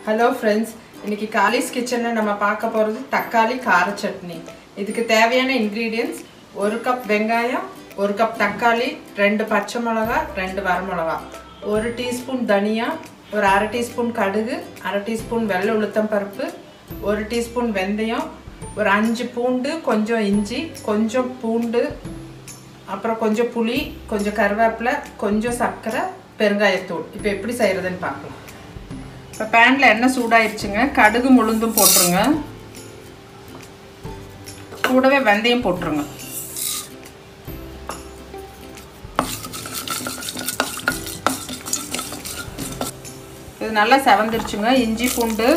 hello friends இன்னைக்கு Kallis கிச்சனில் நம்ம பார்க்க போகிறது தக்காளி கார சட்னி இதுக்கு தேவையான இன்க்ரீடியன்ஸ் ஒரு கப் வெங்காயம் ஒரு கப் தக்காளி ரெண்டு பச்சை மிளகா ரெண்டு வரமிளகா ஒரு டீஸ்பூன் தனியா ஒரு அரை டீஸ்பூன் கடுகு அரை டீஸ்பூன் வெள்ளை உளுத்தம் பருப்பு ஒரு டீஸ்பூன் வெந்தயம் ஒரு அஞ்சு பூண்டு கொஞ்சம் இஞ்சி கொஞ்சம் பூண்டு அப்புறம் கொஞ்சம் புளி கொஞ்சம் கருவேப்பிலை கொஞ்சம் சர்க்கரை பெருங்காயத்தூள் இப்போ எப்படி செய்கிறதுன்னு பார்க்கலாம் இப்போ பேனில் எண்ணெய் சூடாயிருச்சுங்க கடுகு முழுந்தும் போட்டுருங்க கூடவே வெந்தயம் போட்டுருங்க இது நல்லா செவந்துருச்சுங்க இஞ்சி பூண்டு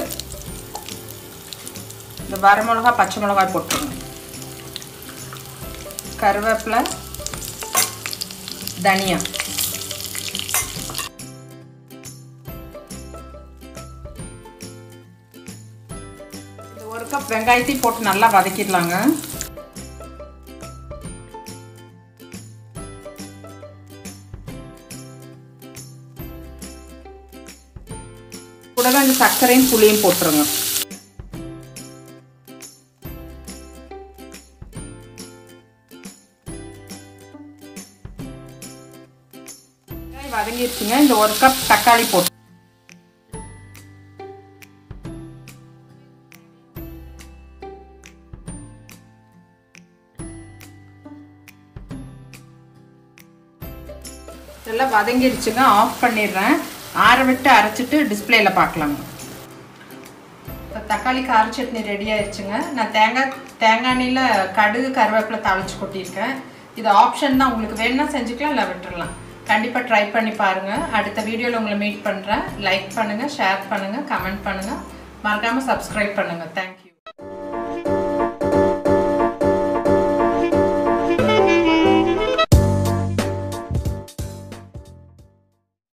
இந்த வரமிளகா பச்சை மிளகாய் போட்டுருங்க கருவேப்பிலை தனியா ஒரு கப் வெங்காயத்தையும் போட்டு நல்லா வதக்கிடலாங்க கூடவே அந்த சர்க்கரையும் புளியும் போட்டுருங்க வதங்கிடுச்சுங்க இந்த ஒரு கப் தக்காளி போட்டு இதெல்லாம் வதங்கிடுச்சுங்க ஆஃப் பண்ணிடுறேன் ஆற விட்டு அரைச்சிட்டு டிஸ்பிளேல பார்க்கலாங்க இப்போ தக்காளி கார சட்னி ரெடி ஆயிடுச்சுங்க நான் தேங்காய் தேங்காய் எண்ணெயில் கடுகு கருவேப்பிலை தாளிச்சு கொட்டியிருக்கேன் இது ஆப்ஷன் தான் உங்களுக்கு வேணும்னா செஞ்சுக்கலாம் இல்லை விட்டுறலாம் கண்டிப்பாக ட்ரை பண்ணி பாருங்கள் அடுத்த வீடியோவில் உங்களை மீட் பண்ணுறேன் லைக் பண்ணுங்கள் ஷேர் பண்ணுங்கள் கமெண்ட் பண்ணுங்கள் மறக்காமல் சப்ஸ்கிரைப் பண்ணுங்கள் தேங்க்யூ